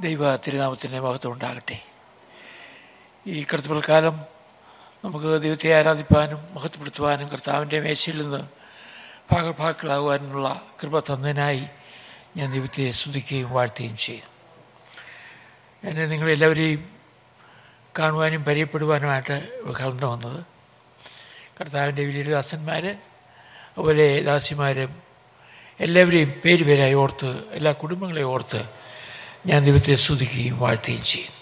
ദൈവ തിരുനാമത്തിൻ്റെ മഹത്വം ഉണ്ടാകട്ടെ ഈ കർത്തൃക്കാലം നമുക്ക് ദൈവത്തെ ആരാധിപ്പാനും മഹത്വപ്പെടുത്തുവാനും കർത്താവിൻ്റെ മേശയിൽ നിന്ന് ഭാഗഭാക്കളാകുവാനുള്ള കൃപ തന്നതിനായി ഞാൻ ദൈവത്തെ സ്തുതിക്കുകയും വാഴ്ത്തുകയും ചെയ്യും എന്നെ നിങ്ങളെല്ലാവരെയും കാണുവാനും പരിചയപ്പെടുവാനുമായിട്ട് കടന്നു വന്നത് കർത്താവിൻ്റെ വലിയ ദാസന്മാർ അതുപോലെ ദാസിമാരും എല്ലാവരെയും പേര് പേരായി ഓർത്ത് എല്ലാ കുടുംബങ്ങളെയും ഓർത്ത് ഞാൻ ദൈവത്തെ സ്തുതിക്കുകയും വാഴ്ത്തുകയും ചെയ്യും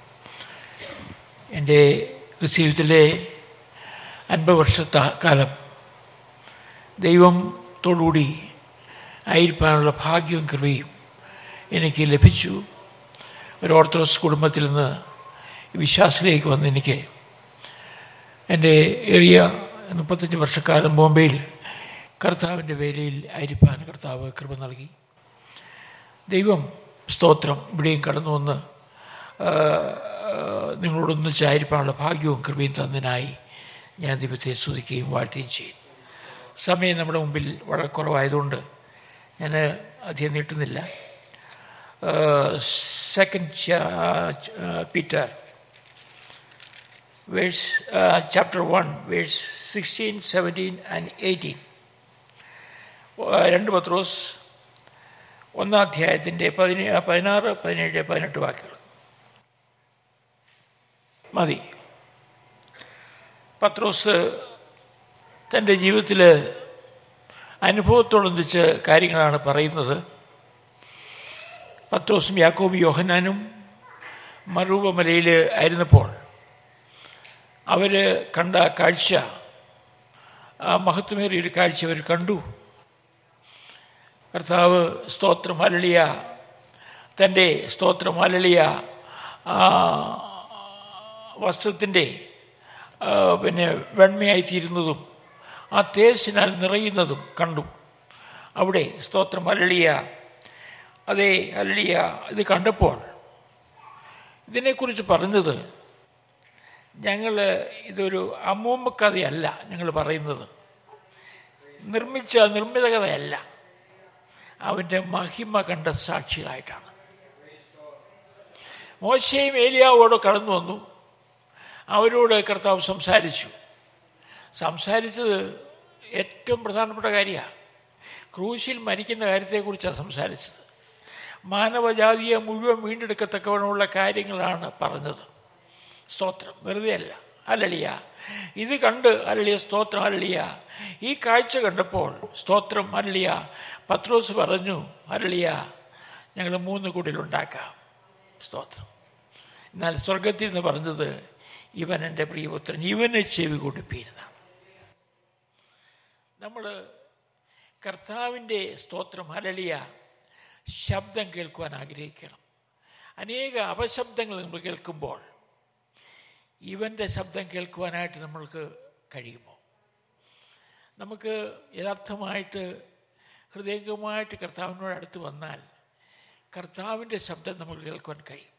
എൻ്റെ ജീവിതത്തിലെ അൻപത് വർഷത്തെ കാലം ദൈവത്തോടുകൂടി ആയിരിക്കാനുള്ള ഭാഗ്യവും കൃപയും എനിക്ക് ലഭിച്ചു ഒരു ഓർത്തഡോക്സ് കുടുംബത്തിൽ നിന്ന് വിശ്വാസത്തിലേക്ക് വന്ന് എനിക്ക് എൻ്റെ ഏറിയ മുപ്പത്തഞ്ച് വർഷക്കാലം ബോംബെയിൽ കർത്താവിൻ്റെ വേലയിൽ ആയിരിക്കാൻ കർത്താവ് കൃപ നൽകി ദൈവം സ്തോത്രം ഇവിടെയും കടന്നു വന്ന് നിങ്ങളോടൊന്നിച്ച് ആയിരിക്കാനുള്ള ഭാഗ്യവും കൃപയും തന്നതിനായി ഞാൻ ദൈവത്തെ സ്തുതിക്കുകയും വാഴ്ത്തുകയും ചെയ്യും സമയം നമ്മുടെ മുമ്പിൽ വളരെ കുറവായതുകൊണ്ട് ഞാൻ അധികം നീട്ടുന്നില്ല second Peter verse chapter one verse sixteen seventeen and eighteen രണ്ട് പത്രോസ് ഒന്നാം അധ്യായത്തിൻ്റെ പതിനേ പതിനാറ് പതിനേഴ് പതിനെട്ട് വാക്കുകൾ മതി പത്രോസ് തൻ്റെ ജീവിതത്തിൽ അനുഭവത്തോടൊന്നിച്ച് കാര്യങ്ങളാണ് പറയുന്നത് പത്രോസും യാക്കോബ് യോഹനാനും മറൂപമലയിൽ ആയിരുന്നപ്പോൾ അവർ കണ്ട കാഴ്ച ആ മഹത്വമേറിയ ഒരു കാഴ്ച അവർ കണ്ടു കർത്താവ് സ്തോത്രം അലളിയ തൻ്റെ സ്തോത്രം അലളിയ വസ്ത്രത്തിൻ്റെ പിന്നെ വെണ്മയായിത്തീരുന്നതും ആ തേസിനാൽ നിറയുന്നതും കണ്ടു അവിടെ സ്തോത്രം അലളിയ അതേ അലളിയ ഇത് കണ്ടപ്പോൾ ഇതിനെക്കുറിച്ച് പറഞ്ഞത് ഞങ്ങൾ ഇതൊരു അമ്മൂമ്മ കഥയല്ല ഞങ്ങൾ പറയുന്നത് നിർമ്മിച്ച നിർമ്മിത കഥയല്ല അവൻ്റെ മഹിമ കണ്ട സാക്ഷികളായിട്ടാണ് മോശയും ഏലിയാവോട് കടന്നു വന്നു അവരോട് കർത്താവ് സംസാരിച്ചു സംസാരിച്ചത് ഏറ്റവും പ്രധാനപ്പെട്ട കാര്യമാണ് ക്രൂശിൽ മരിക്കുന്ന കാര്യത്തെക്കുറിച്ചാണ് സംസാരിച്ചത് മാനവജാതിയെ മുഴുവൻ വീണ്ടെടുക്കത്തക്കവണ്ണമുള്ള കാര്യങ്ങളാണ് പറഞ്ഞത് സ്തോത്രം വെറുതെ അല്ല അല്ലളിയ ഇത് കണ്ട് അല്ലളിയ സ്തോത്രം അല്ലളിയ ഈ കാഴ്ച കണ്ടപ്പോൾ സ്തോത്രം അല്ലളിയ പത്രോസ് പറഞ്ഞു അരളിയ ഞങ്ങൾ മൂന്ന് കുടിലുണ്ടാക്കാം സ്തോത്രം എന്നാൽ സ്വർഗത്തിൽ നിന്ന് പറഞ്ഞത് ഇവൻ എൻ്റെ പ്രിയപുത്രൻ ഇവനെ ചെവി കൊടുപ്പിയിരുന്ന നമ്മൾ കർത്താവിൻ്റെ സ്തോത്രം അരളിയ ശബ്ദം കേൾക്കുവാൻ ആഗ്രഹിക്കണം അനേക അപശബ്ദങ്ങൾ നമ്മൾ കേൾക്കുമ്പോൾ ഇവൻ്റെ ശബ്ദം കേൾക്കുവാനായിട്ട് നമ്മൾക്ക് കഴിയുമോ നമുക്ക് യഥാർത്ഥമായിട്ട് ഹൃദയംഗമായിട്ട് കർത്താവിനോട് അടുത്ത് വന്നാൽ കർത്താവിൻ്റെ ശബ്ദം നമുക്ക് കേൾക്കുവാൻ കഴിയും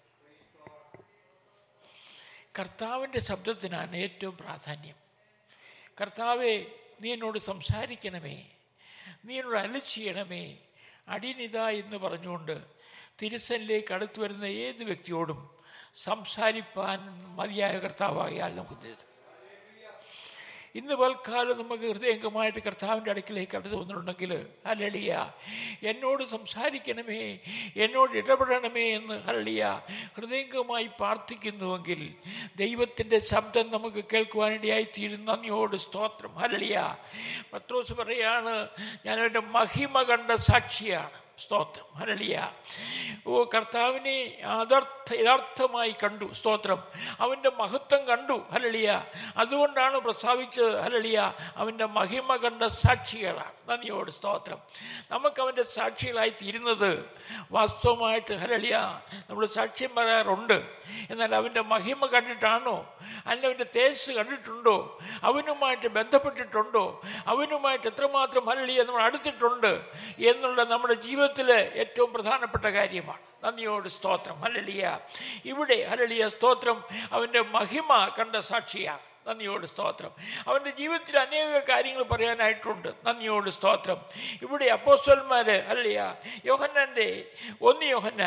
കർത്താവിൻ്റെ ശബ്ദത്തിനാണ് ഏറ്റവും പ്രാധാന്യം കർത്താവെ നീ എന്നോട് സംസാരിക്കണമേ നീ എന്നോട് അല്ല ചെയ്യണമേ അടിനിത എന്ന് പറഞ്ഞുകൊണ്ട് തിരുസനിലേക്ക് അടുത്തു വരുന്ന ഏത് വ്യക്തിയോടും സംസാരിപ്പാൻ മതിയായ കർത്താവായാൽ നമുക്ക് ഇന്ന് പൽക്കാലം നമുക്ക് ഹൃദയംഗമായിട്ട് കർത്താവിൻ്റെ അടുക്കിലേക്ക് അടുത്ത് വന്നിട്ടുണ്ടെങ്കിൽ അലളിയ എന്നോട് സംസാരിക്കണമേ എന്നോട് ഇടപെടണമേ എന്ന് അലളിയ ഹൃദയംഗമായി പ്രാർത്ഥിക്കുന്നുവെങ്കിൽ ദൈവത്തിൻ്റെ ശബ്ദം നമുക്ക് കേൾക്കുവാനിടയായി തീരും നന്ദിയോട് സ്തോത്രം അലളിയ പത്രോസ് പറയാണ് ഞാൻ അവൻ്റെ മഹിമ കണ്ട സാക്ഷിയാണ് സ്തോത്രം ഹരളിയ ഓ കർത്താവിനെ അതർത്ഥ യഥാർത്ഥമായി കണ്ടു സ്തോത്രം അവൻ്റെ മഹത്വം കണ്ടു ഹലളിയ അതുകൊണ്ടാണ് പ്രസ്താവിച്ചത് ഹലളിയ അവൻ്റെ മഹിമ കണ്ട സാക്ഷികളാണ് നന്ദിയോട് സ്തോത്രം നമുക്ക് അവൻ്റെ സാക്ഷികളായി തീരുന്നത് വാസ്തവമായിട്ട് ഹലളിയ നമ്മൾ സാക്ഷ്യം പറയാറുണ്ട് എന്നാൽ അവൻ്റെ മഹിമ കണ്ടിട്ടാണോ അല്ല അവൻ്റെ തേസ് കണ്ടിട്ടുണ്ടോ അവനുമായിട്ട് ബന്ധപ്പെട്ടിട്ടുണ്ടോ അവനുമായിട്ട് എത്രമാത്രം ഹലളിയ നമ്മൾ അടുത്തിട്ടുണ്ട് എന്നുള്ള നമ്മുടെ ജീവിതത്തിലെ ഏറ്റവും പ്രധാനപ്പെട്ട കാര്യമാണ് നന്ദിയോട് സ്തോത്രം ഹലളിയ ഇവിടെ ഹലളിയ സ്തോത്രം അവൻ്റെ മഹിമ കണ്ട സാക്ഷിയാണ് നന്ദിയോട് സ്തോത്രം അവൻ്റെ ജീവിതത്തിൽ അനേക കാര്യങ്ങൾ പറയാനായിട്ടുണ്ട് നന്ദിയോട് സ്തോത്രം ഇവിടെ അപ്പോസ്റ്റന്മാര് അല്ലയ യോഹന്നാൻ്റെ ഒന്ന് യോഹന്നാൻ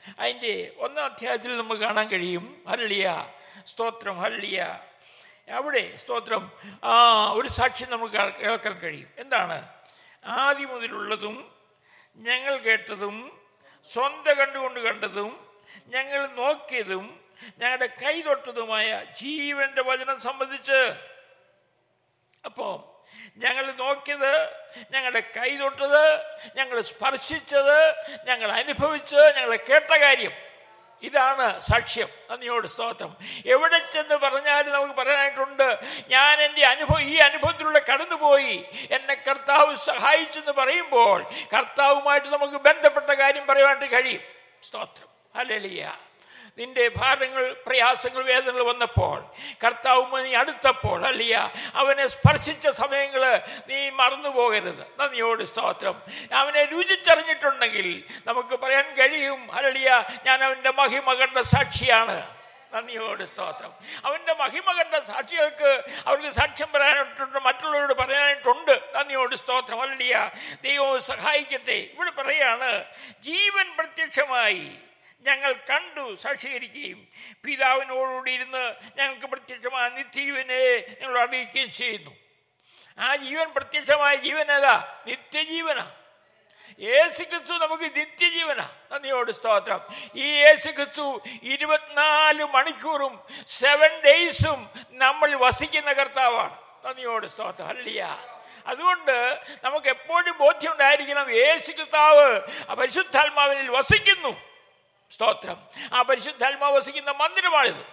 അതിൻ്റെ ഒന്നാം അധ്യായത്തിൽ നമുക്ക് കാണാൻ കഴിയും ഹല്ലിയ സ്തോത്രം ഹല്ലിയ അവിടെ സ്തോത്രം ആ ഒരു സാക്ഷ്യം നമുക്ക് കേൾ- കേൾക്കാൻ കഴിയും എന്താണ് ആദ്യം മുതലുള്ളതും ഞങ്ങൾ കേട്ടതും സ്വന്തം കണ്ടുകൊണ്ട് കണ്ടതും ഞങ്ങൾ നോക്കിയതും ഞങ്ങളുടെ കൈ തൊട്ടതുമായ ജീവന്റെ വചനം സംബന്ധിച്ച് അപ്പോ ഞങ്ങൾ നോക്കിയത് ഞങ്ങളുടെ കൈ തൊട്ടത് ഞങ്ങൾ സ്പർശിച്ചത് ഞങ്ങൾ അനുഭവിച്ചത് ഞങ്ങൾ കേട്ട കാര്യം ഇതാണ് സാക്ഷ്യം നന്ദിയോട് സ്തോത്രം എവിടെ ചെന്ന് പറഞ്ഞാലും നമുക്ക് പറയാനായിട്ടുണ്ട് ഞാൻ എൻ്റെ അനുഭവം ഈ അനുഭവത്തിലൂടെ കടന്നുപോയി എന്നെ കർത്താവ് സഹായിച്ചെന്ന് പറയുമ്പോൾ കർത്താവുമായിട്ട് നമുക്ക് ബന്ധപ്പെട്ട കാര്യം പറയുവാനായിട്ട് കഴിയും സ്തോത്രം അല്ലെളിയ നിന്റെ ഭാരങ്ങൾ പ്രയാസങ്ങൾ വേദനകൾ വന്നപ്പോൾ കർത്താവ് നീ അടുത്തപ്പോൾ അല്ലയ അവനെ സ്പർശിച്ച സമയങ്ങൾ നീ മറന്നു പോകരുത് നന്ദിയോട് സ്തോത്രം അവനെ രുചിച്ചറിഞ്ഞിട്ടുണ്ടെങ്കിൽ നമുക്ക് പറയാൻ കഴിയും അല്ലയ ഞാൻ അവന്റെ മഹിമ കണ്ട സാക്ഷിയാണ് നന്ദിയോട് സ്തോത്രം അവന്റെ മഹിമ കണ്ട സാക്ഷികൾക്ക് അവർക്ക് സാക്ഷ്യം പറയാനായിട്ടുണ്ട് മറ്റുള്ളവരോട് പറയാനായിട്ടുണ്ട് നന്ദിയോട് സ്തോത്രം അല്ലിയ ദൈവം സഹായിക്കട്ടെ ഇവിടെ പറയാണ് ജീവൻ പ്രത്യക്ഷമായി ഞങ്ങൾ കണ്ടു സാക്ഷീകരിക്കുകയും പിതാവിനോടുകൂടി ഇരുന്ന് ഞങ്ങൾക്ക് പ്രത്യക്ഷമായ നിത്യജീവനെ ഞങ്ങൾ അറിയിക്കുകയും ചെയ്യുന്നു ആ ജീവൻ പ്രത്യക്ഷമായ ജീവൻ ഏതാ നിത്യജീവനാ യേശു ക്രിസ്തു നമുക്ക് നിത്യജീവനാ നന്ദിയോട് സ്തോത്രം ഈ യേശു ക്രിസ്തു ഇരുപത്തിനാല് മണിക്കൂറും സെവൻ ഡേയ്സും നമ്മൾ വസിക്കുന്ന കർത്താവാണ് നന്ദിയോട് സ്തോത്രം അല്ലിയ അതുകൊണ്ട് നമുക്ക് എപ്പോഴും ബോധ്യം ഉണ്ടായിരിക്കണം യേശു കർത്താവ് ആ പരിശുദ്ധാത്മാവിനിൽ വസിക്കുന്നു സ്തോത്രം ആ പരിശുദ്ധാത്മാവ് വസിക്കുന്ന മന്ദിരമാണിത്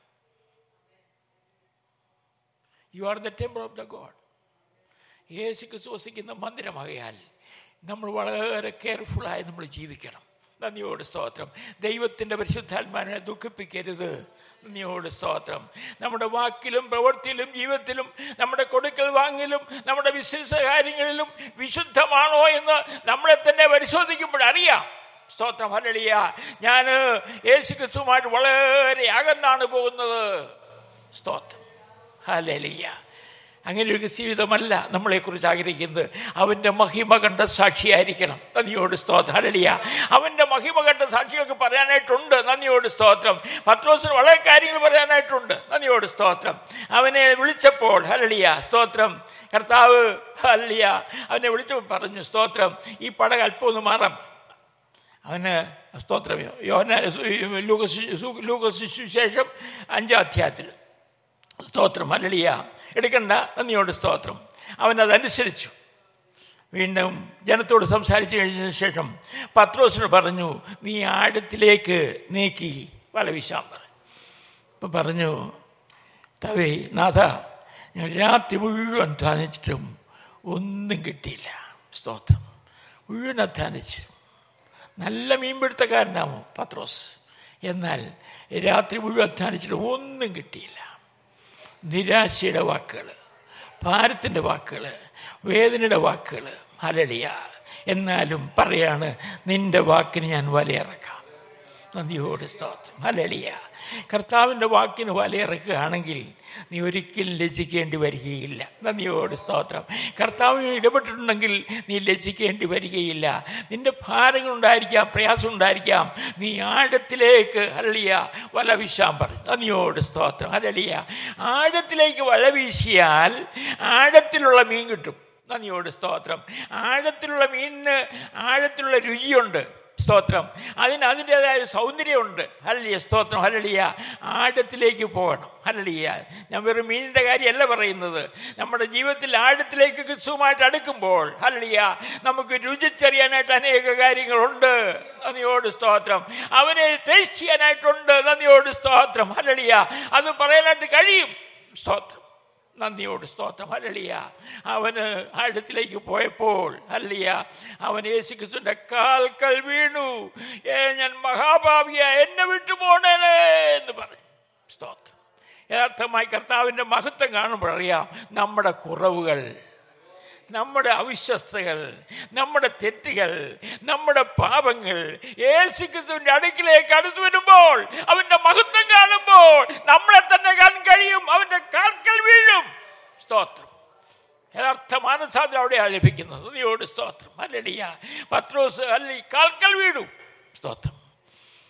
you are the temple of the God യേശു ക്രിസ്തു വസിക്കുന്ന മന്ദിരമാകയാൽ നമ്മൾ വളരെ കെയർഫുള്ളായി നമ്മൾ ജീവിക്കണം നന്ദിയോട് സ്തോത്രം ദൈവത്തിൻ്റെ പരിശുദ്ധാത്മാവിനെ ദുഃഖിപ്പിക്കരുത് നന്ദിയോട് സ്തോത്രം നമ്മുടെ വാക്കിലും പ്രവൃത്തിയിലും ജീവിതത്തിലും നമ്മുടെ കൊടുക്കൽ വാങ്ങിലും നമ്മുടെ വിശ്വാസ കാര്യങ്ങളിലും വിശുദ്ധമാണോ എന്ന് നമ്മളെ തന്നെ പരിശോധിക്കുമ്പോൾ അറിയാം സ്തോത്രം ഹല്ലേലൂയ ഞാൻ യേശു ക്രിസ്തുവുമായിട്ട് വളരെ അകന്നാണ് പോകുന്നത് സ്തോത്രം ഹല്ലേലൂയ അങ്ങനെ ഒരു ജീവിതമല്ല നമ്മളെക്കുറിച്ച് ആഗ്രഹിക്കുന്നത് അവൻ്റെ മഹിമ കണ്ട സാക്ഷിയായിരിക്കണം നന്ദിയോട് സ്തോത്രം ഹല്ലേലൂയ അവൻ്റെ മഹിമ കണ്ട സാക്ഷികൾക്ക് പറയാനായിട്ടുണ്ട് നന്ദിയോട് സ്തോത്രം പത്രോസിന് വളരെ കാര്യങ്ങൾ പറയാനായിട്ടുണ്ട് നന്ദിയോട് സ്തോത്രം അവനെ വിളിച്ചപ്പോൾ ഹല്ലേലൂയ സ്തോത്രം കർത്താവ് ഹല്ലേലൂയ അവനെ വിളിച്ചപ്പോൾ പറഞ്ഞു സ്തോത്രം ഈ പടക അല്പം ഒന്ന് മാറാം അവന് സ്തോത്രം യോഹന ലൂക്കസ് ലൂക്കസ് സുശേഷം അഞ്ചാം അധ്യായത്തിൽ സ്തോത്രം അല്ലളിയ എടുക്കണ്ട നന്ദിയോട് സ്തോത്രം അവൻ അതനുസരിച്ചു വീണ്ടും ജനത്തോട് സംസാരിച്ചു കഴിഞ്ഞ ശേഷം പത്രോസിന് പറഞ്ഞു നീ ആഴത്തിലേക്ക് നീക്കി വല വീശാൻ പറഞ്ഞു ഇപ്പം പറഞ്ഞു തവേ നാഥ ഞാൻ രാത്രി മുഴുവൻ അധ്വാനിച്ചിട്ടും ഒന്നും കിട്ടിയില്ല സ്തോത്രം മുഴുവൻ അധ്വാനിച്ചു നല്ല മീൻപിടുത്തക്കാരനാമോ പത്രോസ് എന്നാൽ രാത്രി മുഴുവൻ അധ്വാനിച്ചിട്ട് ഒന്നും കിട്ടിയില്ല നിരാശയുടെ വാക്കുകൾ ഭാരത്തിൻ്റെ വാക്കുകൾ വേദനയുടെ വാക്കുകൾ അലളിയ എന്നാലും പറയാണ് നിന്റെ വാക്കിന് ഞാൻ വലയിറക്കാം നന്ദിയോട് സ്തോത്രം അലളിയ കർത്താവിൻ്റെ വാക്കിന് വലയിറക്കുകയാണെങ്കിൽ നീ ഒരിക്കലും ലജ്ജിക്കേണ്ടി വരികയില്ല നന്ദിയോട് സ്തോത്രം കർത്താവിന് ഇടപെട്ടിട്ടുണ്ടെങ്കിൽ നീ ലജ്ജിക്കേണ്ടി വരികയില്ല നിന്റെ ഭാരങ്ങൾ ഉണ്ടായിരിക്കാം പ്രയാസം ഉണ്ടായിരിക്കാം നീ ആഴത്തിലേക്ക് അല്ലിയ വല വീശാൻ പറഞ്ഞു നന്ദിയോട് സ്തോത്രം അല്ലളിയ ആഴത്തിലേക്ക് വല വീശിയാൽ ആഴത്തിലുള്ള മീൻ കിട്ടും നന്ദിയോട് സ്തോത്രം ആഴത്തിലുള്ള മീനിന് ആഴത്തിലുള്ള രുചിയുണ്ട് സ്തോത്രം അതിന് അതിൻ്റെതായ സൗന്ദര്യമുണ്ട് ഹല്ലിയ സ്തോത്രം ഹല്ലിയ ആഴത്തിലേക്ക് പോകണം ഹല്ലിയ ഞാൻ വെറും മീനിൻ്റെ കാര്യമല്ല പറയുന്നത് നമ്മുടെ ജീവിതത്തിൽ ആഴത്തിലേക്ക് ക്രിസ്തുവുമായിട്ട് അടുക്കുമ്പോൾ ഹല്ലിയ നമുക്ക് രുചിച്ചറിയാനായിട്ട് അനേക കാര്യങ്ങളുണ്ട് നന്ദിയോട് സ്തോത്രം അവനെ ടേസ്റ്റ് ചെയ്യാനായിട്ടുണ്ട് നന്ദിയോട് സ്തോത്രം ഹല്ലിയ അത് പറയാനായിട്ട് കഴിയും സ്തോത്രം നന്ദിയോട് സ്തോത്രം ഹല്ലിയ അവന് ആഴത്തിലേക്ക് പോയപ്പോൾ ഹല്ലിയ അവൻ യേശുക്രിസ്തുവിന്റെ കാൽക്കൽ വീണു ഏ ഞാൻ മഹാഭാവിയ എന്നെ വിട്ടു പോണേനെ എന്ന് പറഞ്ഞു സ്തോത്രം യഥാർത്ഥമായി കർത്താവിന്റെ മഹത്വം കാണുമ്പോൾ അറിയാം നമ്മുടെ കുറവുകൾ നമ്മുടെ അവിശ്വസ്തകൾ നമ്മുടെ തെറ്റുകൾ നമ്മുടെ പാപങ്ങൾ യേശുക്രിസ്തുവിന്റെ അടുക്കിലേക്ക് അടുത്തു വരുമ്പോൾ അവന്റെ മഹത്വം കാണുമ്പോൾ നമ്മളെ തന്നെ കാണാൻ കഴിയും അവന്റെ കാൽക്കൽ വീഴും സ്തോത്രം യഥാർത്ഥ മാനസാദ്രം അവിടെയാണ് ലഭിക്കുന്നത് നദിയോട് സ്തോത്രം അല്ലടിയ പത്രോസ് അല്ലി കാൽക്കൽ വീണു സ്തോത്രം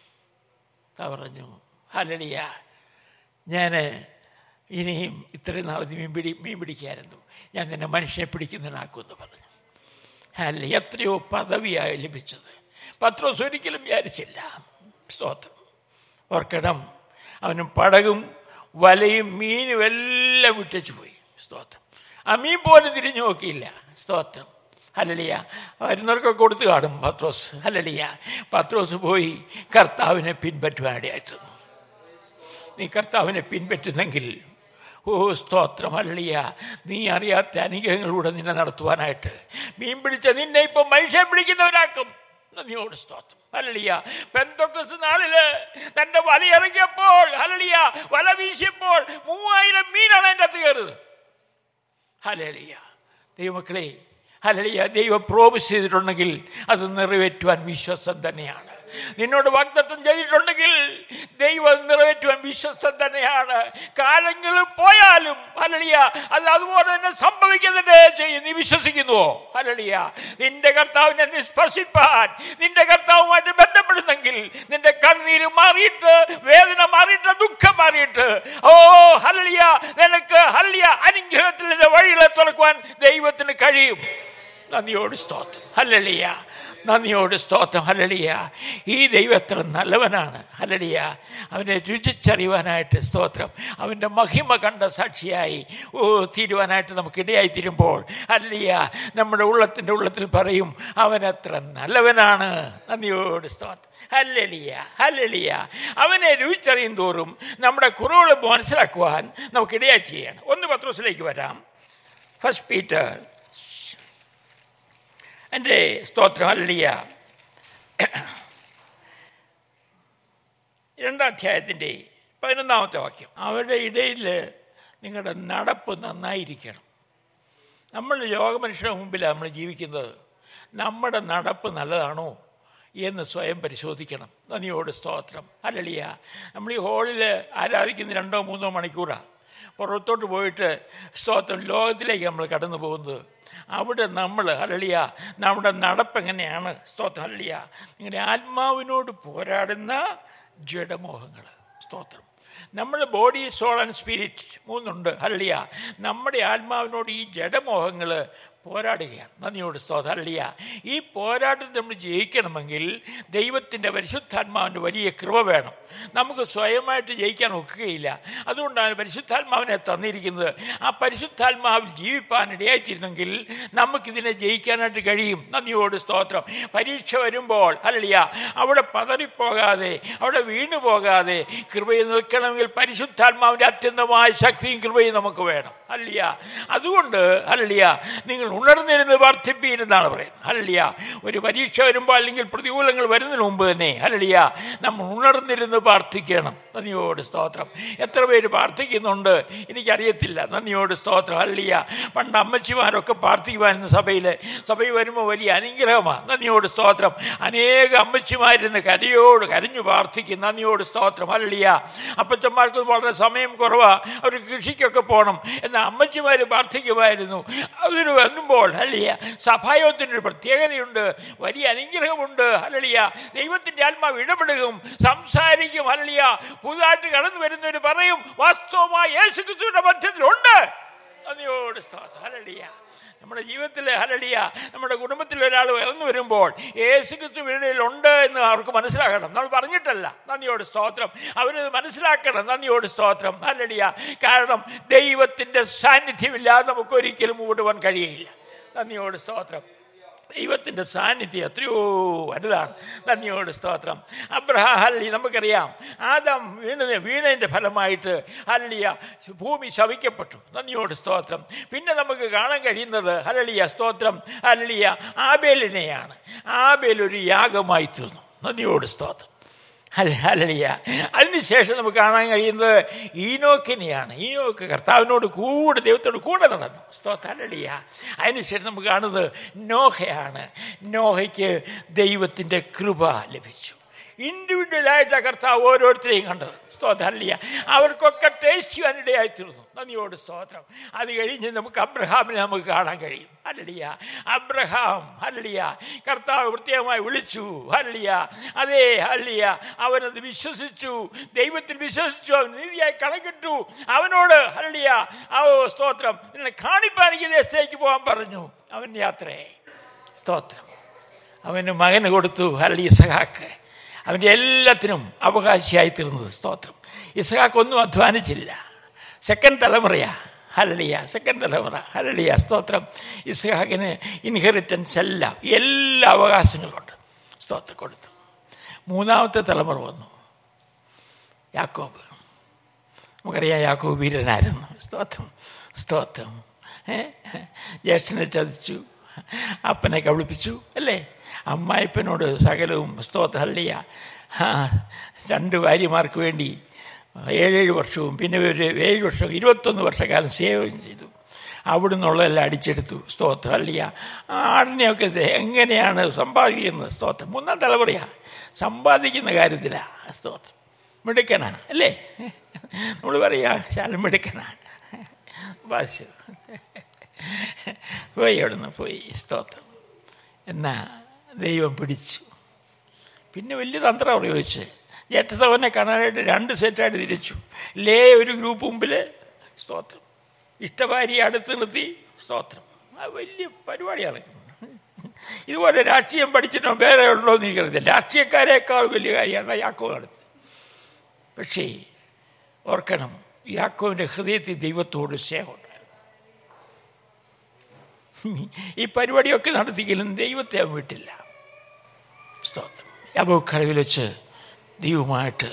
കർത്താവ് പറഞ്ഞു ഹലളിയ ഞാൻ ഇനിയും ഇത്രയും നാൾ നീ മീൻ പിടി മീൻ പിടിക്കായിരുന്നു ഞാൻ നിന്നെ മനുഷ്യനെ പിടിക്കുന്നതിനാക്കുമെന്ന് പറഞ്ഞു അല്ല എത്രയോ പദവിയായി ലഭിച്ചത് പത്രോസ് ഒരിക്കലും വിചാരിച്ചില്ല സ്തോത്രം ഓർക്കണം അവന് പടകും വലയും മീനും എല്ലാം വിട്ടച്ചു പോയി സ്തോത്രം ആ മീൻ പോലും തിരിഞ്ഞു നോക്കിയില്ല സ്തോത്രം ഹലളിയ വരുന്നവർക്കൊക്കെ കൊടുത്തു കാണും പത്രോസ് ഹലളിയ പത്രോസ് പോയി കർത്താവിനെ പിൻപറ്റുവാനിടയായിട്ടുണ്ട് നീ കർത്താവിനെ പിൻപറ്റുന്നെങ്കിൽ ഓ സ്തോത്രം അള്ളിയ നീ അറിയാത്ത അനുഗ്രഹങ്ങളിലൂടെ നിന്നെ നടത്തുവാനായിട്ട് മീൻ പിടിച്ച നിന്നെ ഇപ്പൊ മനുഷ്യൻ പിടിക്കുന്നവരാക്കും നന്ദിയോട് സ്തോത്രം അല്ലിയ പെന്തൊക്കസ് നാളില് തന്റെ വല ഇറങ്ങിയപ്പോൾ അല്ലിയ വല വീശിയപ്പോൾ മൂവായിരം മീനാണ് എൻ്റെ അകത്ത് കയറുന്നത് ഹലളിയ ദൈവമക്കളെ ഹലളിയ ദൈവം പ്രോമിസ് ചെയ്തിട്ടുണ്ടെങ്കിൽ അത് നിറവേറ്റുവാൻ വിശ്വസം തന്നെയാണ് നിന്നോട് വാഗ്ദത്തം ചെയ്തിട്ടുണ്ടെങ്കിൽ ദൈവം നിറവേറ്റുവാൻ വിശ്വസം തന്നെയാണ് കാലങ്ങൾ പോയാലും ഹലളിയ അത് അതുപോലെ തന്നെ സംഭവിക്കുന്നതേ ചെയ്യും നീ വിശ്വസിക്കുന്നുവോ ഹലളിയ നിന്റെ കർത്താവിനെ നീ സ്പർശിപ്പാൻ നിന്റെ കർത്താവുമായിട്ട് ബന്ധപ്പെടുന്നെങ്കിൽ നിന്റെ കണ്ണീര് മാറിയിട്ട് വേദന മാറിയിട്ട് ദുഃഖം മാറിയിട്ട് ഓ ഹലളിയ നിനക്ക് ഹല്ലിയ അനുഗ്രഹത്തിൽ നിന്റെ വഴികളെ തുറക്കുവാൻ ദൈവത്തിന് കഴിയും നന്ദിയോട് സ്തോത്രം ഹല്ലളിയ നന്ദിയോട് സ്തോത്രം ഹലളിയ ഈ ദൈവം എത്ര നല്ലവനാണ് ഹലളിയ അവനെ രുചിച്ചറിയുവാനായിട്ട് സ്തോത്രം അവൻ്റെ മഹിമ കണ്ട സാക്ഷിയായി ഓ തീരുവാനായിട്ട് നമുക്ക് ഇടയായി തീരുമ്പോൾ ഹല്ലിയ നമ്മുടെ ഉള്ളത്തിൻ്റെ ഉള്ളത്തിൽ പറയും അവൻ എത്ര നല്ലവനാണ് നന്ദിയോട് സ്തോത്രം ഹല്ലലിയ ഹല്ലലിയ അവനെ രുചിച്ചറിയും തോറും നമ്മുടെ കുറവുകൾ മനസ്സിലാക്കുവാൻ നമുക്ക് ഇടയായി ചെയ്യണം ഒന്ന് പത്രോസിലേക്ക് വരാം ഫസ്റ്റ് പീറ്റർ എൻ്റെ സ്തോത്രം അല്ലിയ രണ്ടാം അധ്യായത്തിൻ്റെ പതിനൊന്നാമത്തെ വാക്യം അവരുടെ ഇടയിൽ നിങ്ങളുടെ നടപ്പ് നന്നായിരിക്കണം നമ്മൾ യോഗമനുഷ്യരുടെ മുമ്പിലാണ് നമ്മൾ ജീവിക്കുന്നത് നമ്മുടെ നടപ്പ് നല്ലതാണോ എന്ന് സ്വയം പരിശോധിക്കണം നന്ദിയോട് സ്തോത്രം അല്ലളിയ നമ്മൾ ഈ ഹോളിൽ ആരാധിക്കുന്ന രണ്ടോ മൂന്നോ മണിക്കൂറാണ് പുറത്തോട്ട് പോയിട്ട് സ്തോത്രം ലോകത്തിലേക്ക് നമ്മൾ കടന്നു പോകുന്നത് അവിടെ നമ്മൾ ഹലളിയ നമ്മുടെ നടപ്പ് എങ്ങനെയാണ് സ്തോത്രം ഹലളിയ നിങ്ങളുടെ ആത്മാവിനോട് പോരാടുന്ന ജഡമോഹങ്ങൾ സ്തോത്രം നമ്മുടെ ബോഡി സോൾ ആൻഡ് സ്പിരിറ്റ് മൂന്നുണ്ട് ഹല്ലിയ നമ്മുടെ ആത്മാവിനോട് ഈ ജഡമോഹങ്ങൾ പോരാടുകയാണ് നന്ദിയോട് സ്തോതല്ലിയ ഈ പോരാട്ടത്തിൽ നമ്മൾ ജയിക്കണമെങ്കിൽ ദൈവത്തിൻ്റെ പരിശുദ്ധാത്മാവിൻ്റെ വലിയ കൃപ വേണം നമുക്ക് സ്വയമായിട്ട് ജയിക്കാൻ ഒക്കുകയില്ല അതുകൊണ്ടാണ് പരിശുദ്ധാത്മാവിനെ തന്നിരിക്കുന്നത് ആ പരിശുദ്ധാത്മാവിൽ ജീവിപ്പാൻ ഇടയായിത്തീരുന്നെങ്കിൽ നമുക്കിതിനെ ജയിക്കാനായിട്ട് കഴിയും നന്ദിയോട് സ്തോത്രം പരീക്ഷ വരുമ്പോൾ അല്ലിയ അവിടെ പതറിപ്പോകാതെ അവിടെ വീണു പോകാതെ കൃപയിൽ നിൽക്കണമെങ്കിൽ പരിശുദ്ധാത്മാവിൻ്റെ അത്യന്തമായ ശക്തിയും കൃപയും നമുക്ക് വേണം അല്ലിയ അതുകൊണ്ട് അല്ലിയ നിങ്ങൾ ഉണർന്നിരുന്ന് വർദ്ധിപ്പിയിരുന്നാണ് പറയുന്നത് അല്ലിയ ഒരു പരീക്ഷ വരുമ്പോൾ അല്ലെങ്കിൽ പ്രതികൂലങ്ങൾ വരുന്നതിന് മുമ്പ് തന്നെ അല്ലിയ നമ്മൾ ഉണർന്നിരുന്ന് പ്രാർത്ഥിക്കണം നന്ദിയോട് സ്തോത്രം എത്ര പേര് പ്രാർത്ഥിക്കുന്നുണ്ട് എനിക്കറിയത്തില്ല നന്ദിയോട് സ്തോത്രം അല്ലിയ പണ്ട് അമ്മച്ചിമാരൊക്കെ പ്രാർത്ഥിക്കുമായിരുന്നു സഭയിൽ സഭയിൽ വരുമ്പോൾ വലിയ അനുഗ്രഹമാണ് നന്ദിയോട് സ്തോത്രം അനേക അമ്മച്ചിമാരിന്ന് കരയോട് കരഞ്ഞു പ്രാർത്ഥിക്കും നന്ദിയോട് സ്തോത്രം അല്ലിയ അപ്പച്ചന്മാർക്ക് വളരെ സമയം കുറവാ അവർ കൃഷിക്കൊക്കെ പോകണം എന്നാൽ അമ്മച്ചിമാർ പ്രാർത്ഥിക്കുമായിരുന്നു അതിന് വരുമ്പോൾ അല്ലിയ സഭായോഗത്തിനൊരു പ്രത്യേകതയുണ്ട് വലിയ അനുഗ്രഹമുണ്ട് അല്ലിയ ദൈവത്തിന്റെ ആത്മാവ് ഇടപെടുകയും സംസാരിക്കും അല്ലിയ പുതുതായിട്ട് കടന്നു വരുന്നവര് പറയും വാസ്തവമായി യേശു ക്രിസ്തുവിന്റെ മധ്യത്തിലുണ്ട് നന്ദിയോട് സ്തോത്രം ഹലളിയ നമ്മുടെ ജീവിതത്തിൽ ഹലളിയ നമ്മുടെ കുടുംബത്തിൽ ഒരാൾ ഉയർന്നു വരുമ്പോൾ യേശു ക്രിസ്തു വീടിൽ ഉണ്ട് എന്ന് അവർക്ക് മനസ്സിലാക്കണം നമ്മൾ പറഞ്ഞിട്ടല്ല നന്ദിയോട് സ്തോത്രം അവരത് മനസ്സിലാക്കണം നന്ദിയോട് സ്തോത്രം ഹലളിയ കാരണം ദൈവത്തിന്റെ സാന്നിധ്യമില്ലാതെ നമുക്ക് ഒരിക്കലും മൂടുവാൻ കഴിയില്ല നന്ദിയോട് സ്തോത്രം ദൈവത്തിൻ്റെ സാന്നിധ്യം എത്രയോ വലുതാണ് നന്ദിയോട് സ്തോത്രം അബ്രഹാ ഹല്ലി നമുക്കറിയാം ആദം വീണ വീണതിൻ്റെ ഫലമായിട്ട് ഹല്ലിയ ഭൂമി ശവിക്കപ്പെട്ടു നന്ദിയോട് സ്തോത്രം പിന്നെ നമുക്ക് കാണാൻ കഴിയുന്നത് ഹലളിയ സ്തോത്രം ഹല്ലിയ ആബേലിനെയാണ് ആബേൽ ഒരു യാഗമായി തീർന്നു നന്ദിയോട് സ്തോത്രം ഹലളിയ അതിനുശേഷം നമുക്ക് കാണാൻ കഴിയുന്നത് ഈനോക്കിനെയാണ് ഈനോക്ക് കർത്താവിനോട് കൂടെ ദൈവത്തോട് കൂടെ നടന്നു സ്തോത്തലളിയ അതിനുശേഷം നമുക്ക് കാണുന്നത് നോഹയാണ് നോഹയ്ക്ക് ദൈവത്തിൻ്റെ കൃപ ലഭിച്ചു ഇൻഡിവിജ്വലായിട്ട് കർത്താവ് ഓരോരുത്തരെയും കണ്ടത് സ്തോത്രം അല്ലയ അവർക്കൊക്കെ ടേസ്റ്റ് ചെയ്യാനിടയായി തീർന്നു നന്ദിയോട് സ്തോത്രം അത് കഴിഞ്ഞ് നമുക്ക് അബ്രഹാമിനെ നമുക്ക് കാണാൻ കഴിയും അല്ലടിയ അബ്രഹാം അല്ലടിയ കർത്താവ് പ്രത്യേകമായി വിളിച്ചു അല്ലടിയ അതേ അല്ലടിയ അവനത് വിശ്വസിച്ചു ദൈവത്തിൽ വിശ്വസിച്ചു അവൻ നീതിയായി കണക്കിട്ടു അവനോട് അല്ലടിയ ആ സ്തോത്രം നിന്നെ കാണിപ്പാൻ എനിക്ക് ദേശത്തേക്ക് പോകാൻ പറഞ്ഞു അവൻ യാത്രയെ സ്തോത്രം അവന് മകന് കൊടുത്തു ഹല്ലി ഇസഹാക്ക് അവൻ്റെ എല്ലാത്തിനും അവകാശിയായി തീർന്നത് സ്തോത്രം ഇസഹാക്ക് ഒന്നും അധ്വാനിച്ചില്ല സെക്കൻഡ് തലമുറയാ ഹലളിയ സെക്കൻഡ് തലമുറ ഹലളിയ സ്തോത്രം ഇസ്ഹാക്കിന് ഇൻഹെറിറ്റൻസ് എല്ലാം എല്ലാ അവകാശങ്ങളുണ്ട് സ്തോത്രം കൊടുത്തു മൂന്നാമത്തെ തലമുറ വന്നു യാക്കോബ് നമുക്കറിയാം യാക്കോബ് വീരനായിരുന്നു സ്തോത്രം സ്തോത്രം ഏ ജ്യേഷ്ഠനെ ചതിച്ചു അപ്പനെ കബളിപ്പിച്ചു അല്ലേ അമ്മായിപ്പനോട് സകലവും സ്തോത്രം ഹള്ളിയ രണ്ട് ഭാര്യമാർക്ക് വേണ്ടി ഏഴേഴ് വർഷവും പിന്നെ ഒരു ഏഴ് വർഷം ഇരുപത്തൊന്ന് വർഷക്കാലം സേവനം ചെയ്തു അവിടുന്നുള്ളതെല്ലാം അടിച്ചെടുത്തു സ്തോത്രം അല്ലിയ ആടിനെയൊക്കെ എങ്ങനെയാണ് സമ്പാദിക്കുന്നത് സ്തോത്രം മൂന്നാം തലമുറയാണ് സമ്പാദിക്കുന്ന കാര്യത്തിലാണ് സ്തോത്രം മിടുക്കനാ അല്ലേ നമ്മൾ പറയാ ശാലം മിടുക്കനാണ് ബാധിച്ചു പോയി അവിടുന്ന് പോയി സ്തോത്രം എന്നാ ദൈവം പിടിച്ചു പിന്നെ വലിയ തന്ത്രം പ്രയോഗിച്ച് ജേട്ടസവനെ കാണാനായിട്ട് രണ്ട് സെറ്റായിട്ട് തിരിച്ചു ലേ ഒരു ഗ്രൂപ്പ് മുമ്പിൽ സ്തോത്രം ഇഷ്ടഭാര്യയെ അടുത്ത് നിർത്തി സ്തോത്രം അത് വലിയ പരിപാടിയാണ് ഇതുപോലെ രാഷ്ട്രീയം പഠിച്ചിട്ടോ വേറെ ഉണ്ടോ എന്ന് എനിക്കറിയത്തില്ല രാഷ്ട്രീയക്കാരേക്കാൾ വലിയ കാര്യമാണ് യാക്കോ നടത്തി പക്ഷേ ഓർക്കണം യാക്കോവിൻ്റെ ഹൃദയത്തിൽ ദൈവത്തോട് സ്നേഹമുണ്ടായിരുന്നു ഈ പരിപാടിയൊക്കെ നടത്തിയെങ്കിലും ദൈവത്തെ അവൻ വിട്ടില്ല സ്തോത്രം യാബോ കടവിൽ വെച്ച് ദൈവമായിട്ട്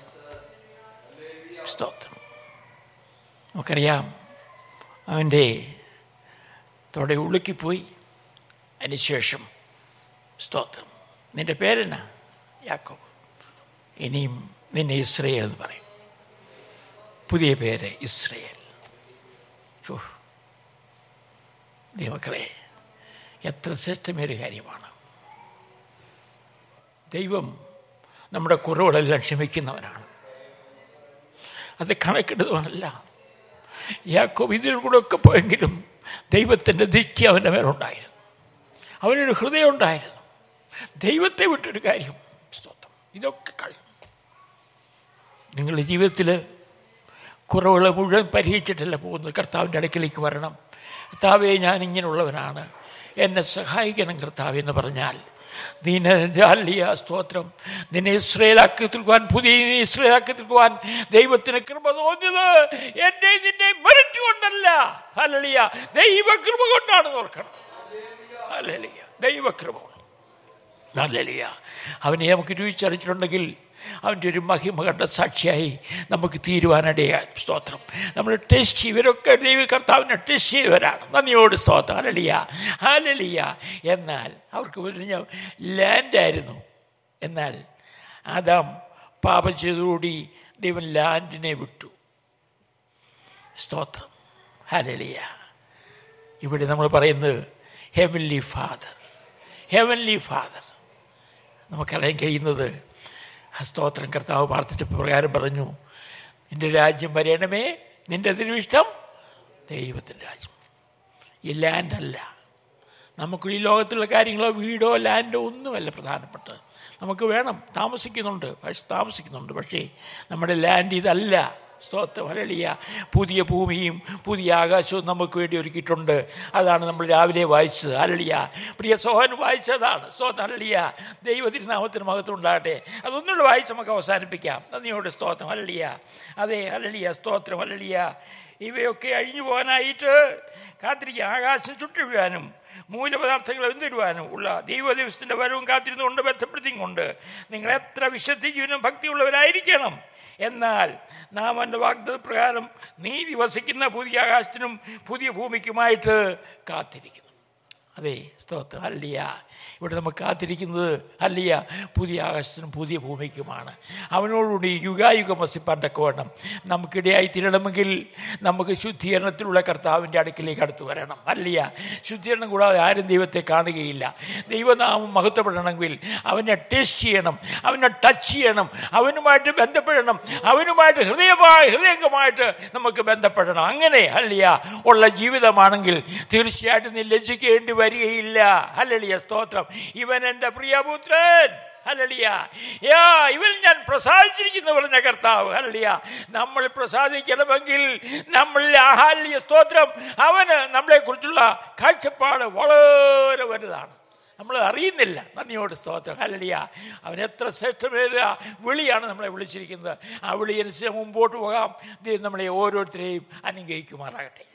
സ്തോത്രം നമുക്കറിയാം അവൻ്റെ തോടെ ഉളുക്കിപ്പോയി അതിനുശേഷം സ്തോത്രം നിന്റെ പേരെന്നാ യാക്കോ ഇനിയും നിന്നെ ഇസ്രയേൽ എന്ന് പറയും പുതിയ പേര് ഇസ്രയേൽ ദൈവക്കളെ എത്ര ശ്രേഷ്ഠമേറിയ കാര്യമാണ് ദൈവം നമ്മുടെ കുറവുകളെല്ലാം ക്ഷമിക്കുന്നവനാണ് അത് കണക്കെടുത്തവനല്ല യാക്കോബ് ഇതിൽ കൂടെ ഒക്കെ പോയെങ്കിലും ദൈവത്തിൻ്റെ ദൃഷ്ടി അവൻ്റെ മേലുണ്ടായിരുന്നു അവനൊരു ഹൃദയം ഉണ്ടായിരുന്നു ദൈവത്തെ വിട്ടൊരു കാര്യം സ്തോത്രം ഇതൊക്കെ കഴിയും നിങ്ങളുടെ ജീവിതത്തിൽ കുറവുകൾ മുഴുവൻ പരിഹരിച്ചിട്ടല്ല പോകുന്നത് കർത്താവിൻ്റെ അടുക്കിലേക്ക് വരണം കർത്താവെ ഞാൻ ഇങ്ങനെയുള്ളവനാണ് എന്നെ സഹായിക്കണം കർത്താവ് എന്ന് പറഞ്ഞാൽ നിന്നെ സ്തോത്രം നിന്നെ ഇസ്രയേലാക്കി തീർക്കുവാൻ പുതിയ ഇസ്രയേലാക്കി തീർക്കുവാൻ ദൈവത്തിന് കൃപ തോന്നിയത് എന്നെ നിന്നെ മെറിറ്റ് കൊണ്ടല്ല അല്ലളിയ ദൈവകൃപ കൊണ്ടാണ് ഓർക്കണം അല്ലലിയ ദൈവകൃപ അല്ലലിയ അവനെ നമുക്ക് രുചിച്ചറിച്ചിട്ടുണ്ടെങ്കിൽ അവൻ്റെ ഒരു മഹിമ കണ്ട സാക്ഷിയായി നമുക്ക് തീരുവാനിടയാ സ്തോത്രം നമ്മൾ ടെസ്റ്റ് ഇവരൊക്കെ ദൈവ കർത്താവിനെ ടെസ്റ്റ് ചെയ്തവരാണ് നന്ദിയോട് സ്തോത്രം ഹലലിയ ഹലലിയ എന്നാൽ അവർക്ക് പറഞ്ഞ ലാൻഡായിരുന്നു എന്നാൽ ആദാം പാപം ചെയ്തോടി ദൈവം ലാൻഡിനെ വിട്ടു സ്തോത്രം ഹലലിയ ഇവിടെ നമ്മൾ പറയുന്നത് ഹെവൻലി ഫാദർ ഹെവൻലി ഫാദർ നമുക്കറിയാൻ കഴിയുന്നത് സ്തോത്രം കർത്താവ് പ്രാർത്ഥിച്ച പ്രകാരം പറഞ്ഞു നിന്റെ രാജ്യം വരയണമേ നിന്റെ തിരുവിഷ്ടം ദൈവത്തിൻ്റെ രാജ്യം ഈ ലാൻഡല്ല നമുക്ക് ഈ ലോകത്തുള്ള കാര്യങ്ങളോ വീടോ ലാൻഡോ ഒന്നുമല്ല പ്രധാനപ്പെട്ടത് നമുക്ക് വേണം താമസിക്കുന്നുണ്ട് പക്ഷെ താമസിക്കുന്നുണ്ട് പക്ഷേ നമ്മുടെ ലാൻഡ് ഇതല്ല സ്തോത്രം ഹരളിയ പുതിയ ഭൂമിയും പുതിയ ആകാശവും നമുക്ക് വേണ്ടി ഒരുക്കിയിട്ടുണ്ട് അതാണ് നമ്മൾ രാവിലെ വായിച്ചത് ഹരളിയ പ്രിയ സോഹൻ വായിച്ചതാണ് സ്തോത്രം ഹരളിയ ദൈവതിരുനാമത്തിന് മഹത്വം ഉണ്ടാകട്ടെ അതൊന്നുകൂടെ വായിച്ച് നമുക്ക് അവസാനിപ്പിക്കാം നന്ദിയോട് സ്തോത്രം ഹരളിയ അതെ ഹരളിയ സ്തോത്രം ഹരളിയ ഇവയൊക്കെ അഴിഞ്ഞു പോകാനായിട്ട് കാത്തിരിക്കുക ആകാശം ചുട്ടുവീഴാനും മൂലപദാർത്ഥങ്ങൾ എന്തിരുവാനും ഉള്ള ദൈവദിവസത്തിന്റെ വരവും കാത്തിരുന്നുകൊണ്ട് ബന്ധപ്പെടുത്തിക്കൊണ്ട് നിങ്ങൾ എത്ര വിശ്വസിക്കുവാനും ഭക്തിയുള്ളവരായിരിക്കണം എന്നാൽ നാം എൻ്റെ വാഗ്ദത്ത പ്രകാരം നീതി വസിക്കുന്ന പുതിയ ആകാശത്തിനും പുതിയ ഭൂമിക്കുമായിട്ട് കാത്തിരിക്കുന്നു അതെ സ്തോത്രം അല്ലിയ ഇവിടെ നമുക്ക് കാത്തിരിക്കുന്നത് അല്ലയ പുതിയ ആകാശത്തിനും പുതിയ ഭൂമിക്കുമാണ് അവനോടുകൂടി യുഗായുഗം വസിപ്പാൻ തക്കവണ്ണം നമുക്കിടയായി തീരണമെങ്കിൽ നമുക്ക് ശുദ്ധീകരണത്തിലുള്ള കർത്താവിൻ്റെ അടുക്കിലേക്ക് അടുത്ത് വരണം അല്ലയ ശുദ്ധീകരണം കൂടാതെ ആരും ദൈവത്തെ കാണുകയില്ല ദൈവനാമം മഹത്വപ്പെടണമെങ്കിൽ അവനെ ടേസ്റ്റ് ചെയ്യണം അവനെ ടച്ച് ചെയ്യണം അവനുമായിട്ട് ബന്ധപ്പെടണം അവനുമായിട്ട് ഹൃദയമായി ഹൃദയംഗമായിട്ട് നമുക്ക് ബന്ധപ്പെടണം അങ്ങനെ അല്ലയ ഉള്ള ജീവിതമാണെങ്കിൽ തീർച്ചയായിട്ടും നീ ലജ്ജിക്കേണ്ടി വരികയില്ല ഹല്ലേലൂയ സ്തോത്രം ഇവൻ എൻ്റെ പ്രിയപുത്രൻ ഹല്ലേലൂയ യാ ഇവൻ ഞാൻ പ്രസാദിച്ചിരിക്കുന്നു പറഞ്ഞ കർത്താവ് ഹല്ലേലൂയ നമ്മൾ പ്രസാദിക്കണമെങ്കിൽ നമ്മളിൽ ആഹാല്യ സ്തോത്രം അവന് നമ്മളെ കുറിച്ചുള്ള കാഴ്ചപ്പാട് വളരെ വലുതാണ് നമ്മൾ അറിയുന്നില്ല നന്ദിയോട് സ്തോത്രം ഹല്ലേലൂയ അവൻ എത്ര ശ്രേഷ്ഠമേറിയ വിളിയാണ് നമ്മളെ വിളിച്ചിരിക്കുന്നത് ആ വിളി അനുസരിച്ച് മുമ്പോട്ട് പോകാം ദൈവം നമ്മളെ ഓരോരുത്തരെയും അനുഗ്രഹിക്കുമാറാകട്ടെ